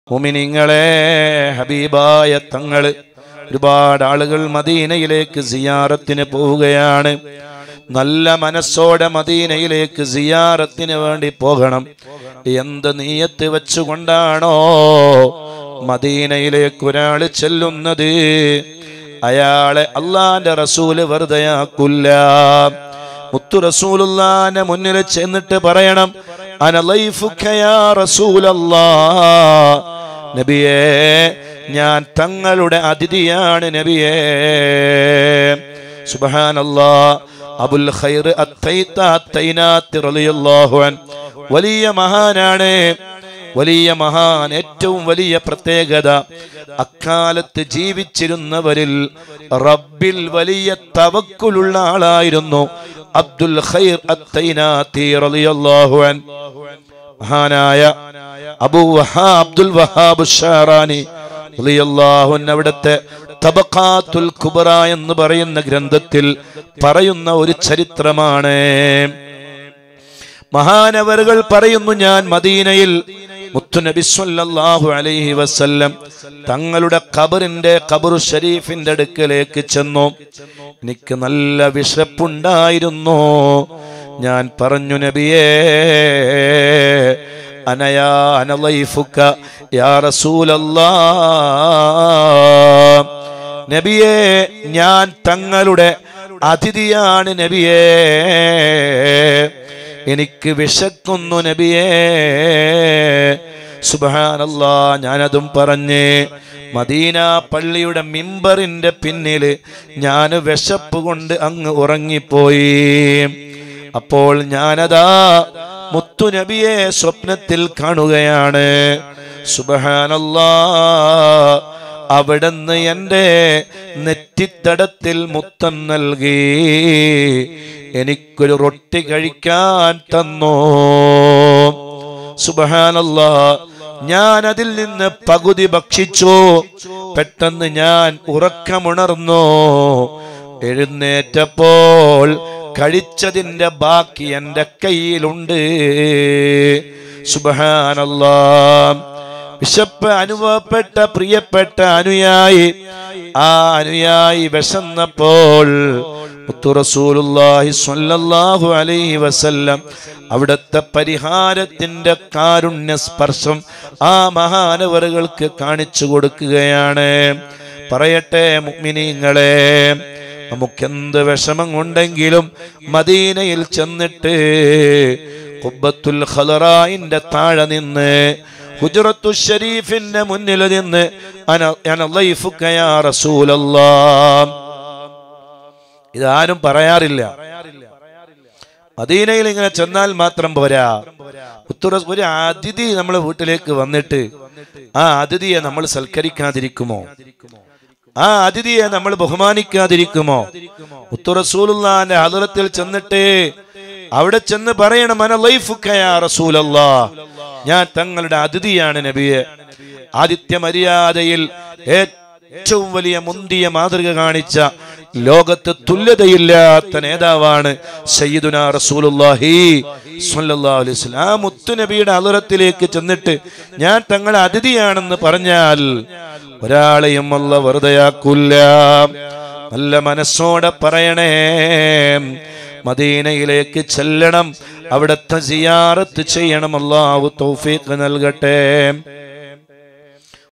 മുമിനിങ്ങളെ ഹബീബായ തങ്ങള് ഒരുപാട് ആളുകൾ മദീനയിലേക്ക് സിയാറത്തിന് പോവുകയാണ് നല്ല മനസ്സോടെ മദീനയിലേക്ക് സിയാറത്തിന് വേണ്ടി പോകണം എന്ത് നീയത്ത് വെച്ചുകൊണ്ടാണോ മദീനയിലേക്ക് ഒരാൾ ചെല്ലുന്നത് അയാളെ അള്ളാന്റെ റസൂല് വെറുതെയാക്കില്ല മുത്തു റസൂലുള്ളാന്റെ മുന്നിൽ ചെന്നിട്ട് പറയണം അനലൈഫുക യാ റസൂലല്ലാ നബിയേ ഞാൻ തങ്ങളുടെ അതിഥിയാണ് നബിയേ സുബ്ഹാനല്ലാ അബുൽ ഖൈർ അത്തൈത്ത അത്തൈനാത്ത് റളിയല്ലാഹു അൻ വലിയ മഹാനാണ് വലിയ മഹാൻ ഏറ്റവും വലിയ പ്രത്യേകത അക്കാലത്ത് ജീവിച്ചിരുന്നവരിൽ റബ്ബിൽ വലിയ തവക്കുലുള്ള ആളായിരുന്നു അബ്ദുൽ ഖൈർ അത്തൈനാത്തി റളിയല്ലാഹു അൻ മഹാനായ അബൂ വഹാ അബ്ദുൽ വഹാബ് ഷാറാനി റളിയല്ലാഹു അൻ അവിടുത്തെ തബഖാത്തുൽ കുബറ എന്ന് പറയുന്ന ഗ്രന്ഥത്തിൽ പറയുന്ന ഒരു ചരിത്രമാണ് മഹാനവറുകൾ പറയുന്നു ഞാൻ മദീനയിൽ മുത്തുനബി സല്ലല്ലാഹു അലൈഹി വസല്ലം തങ്ങളുടെ ഖബറിന്റെ ഖബറു ഷരീഫിന്റെ അടുക്കലേക്ക് ചെന്നു എനിക്ക് നല്ല വിശപ്പുണ്ടായിരുന്നു ഞാൻ പറഞ്ഞു നബിയേ അനയാ അനലൈഫുക യാ റസൂലല്ലാ നബിയേ ഞാൻ തങ്ങളുടെ അതിഥിയാണ് നബിയേ എനിക്ക് വിശക്കുന്നു നബിയേ സുബാനല്ലാ ഞാനതും പറഞ്ഞ് മദീന പള്ളിയുടെ മിമ്പറിന്റെ പിന്നില് ഞാൻ വിശപ്പ് കൊണ്ട് അങ്ങ് ഉറങ്ങിപ്പോയി അപ്പോൾ ഞാനതാ മുത്തുനബിയെ സ്വപ്നത്തിൽ കാണുകയാണ് സുബഹാനല്ലാ അവിടുന്ന് എൻ്റെ നെറ്റിത്തടത്തിൽ മുത്തം നൽകി എനിക്കൊരു റൊട്ടി കഴിക്കാൻ തന്നു സുബഹാനല്ലാ ഞാൻ അതിൽ നിന്ന് പകുതി ഭക്ഷിച്ചു പെട്ടെന്ന് ഞാൻ ഉറക്കമുണർന്നു എഴുന്നേറ്റപ്പോൾ കഴിച്ചതിന്റെ ബാക്കി എൻ്റെ കയ്യിലുണ്ട് സുബഹാനല്ലാ വിശപ്പ് അനുഭവപ്പെട്ട പ്രിയപ്പെട്ട അനുയായി ആ അനുയായി വിശന്നപ്പോൾ മുത്തുറസൂലുള്ളാഹി സ്വല്ലല്ലാഹു അലൈഹി വസല്ലം അവിടുത്തെ പരിഹാരത്തിന്റെ കാരുണ്യ സ്പർശം ആ മഹാനവറുകൾക്ക് കാണിച്ചു കൊടുക്കുകയാണ് പറയട്ടെ മുഅ്മിനീങ്ങളെ നമുക്കെന്ത് വിഷമം ഉണ്ടെങ്കിലും മദീനയിൽ ചെന്നിട്ട് കുബ്ബത്തുൽ ഖലറായിന്റെ താഴെ നിന്ന് ഹുജറത്തു ഷരീഫിന്റെ മുന്നിൽ നിന്ന് അന അന ലൈഫുക യാ റസൂലല്ലാ ഇതാരും പറയാറില്ല മദീനയിൽ ഇങ്ങനെ ചെന്നാൽ മാത്രം പോരാ ഉത്തര ഒരു അതിഥി നമ്മളെ വീട്ടിലേക്ക് വന്നിട്ട് ആ അതിഥിയെ നമ്മൾ സൽക്കരിക്കാതിരിക്കുമോ ആ അതിഥിയെ നമ്മൾ ബഹുമാനിക്കാതിരിക്കുമോ ഉത്തറസൂലുള്ളാന്റെ ഹദറത്തിൽ ചെന്നിട്ട് അവിടെ ചെന്ന് പറയണം അന ലൈഫുക യാ റസൂലല്ലാ ഞാൻ തങ്ങളുടെ അതിഥിയാണ് നബിയെ ആദിത്യ മര്യാദയിൽ ഏറ്റവും വലിയ മുന്തിയ മാതൃക കാണിച്ച ലോകത്ത് തുല്യതയില്ലാത്ത നേതാവാണ് സയ്യിദുന റസൂലുള്ളാഹി സ്വല്ലല്ലാഹു അലൈഹി വസല്ലം ആ മുത്തുനബിയുടെ അലറത്തിലേക്ക് ചെന്നിട്ട് ഞാൻ തങ്ങളുടെ അതിഥിയാണെന്ന് പറഞ്ഞാൽ ഒരാളെയും അല്ല വെറുതെയാക്കൂല നല്ല മനസ്സോടെ പറയണേ മദീനയിലേക്ക് ചെല്ലണം അവിടുത്തെ സിയാറത്ത് ചെയ്യണം അല്ലാഹു തൗഫീഖ് നൽകട്ടെ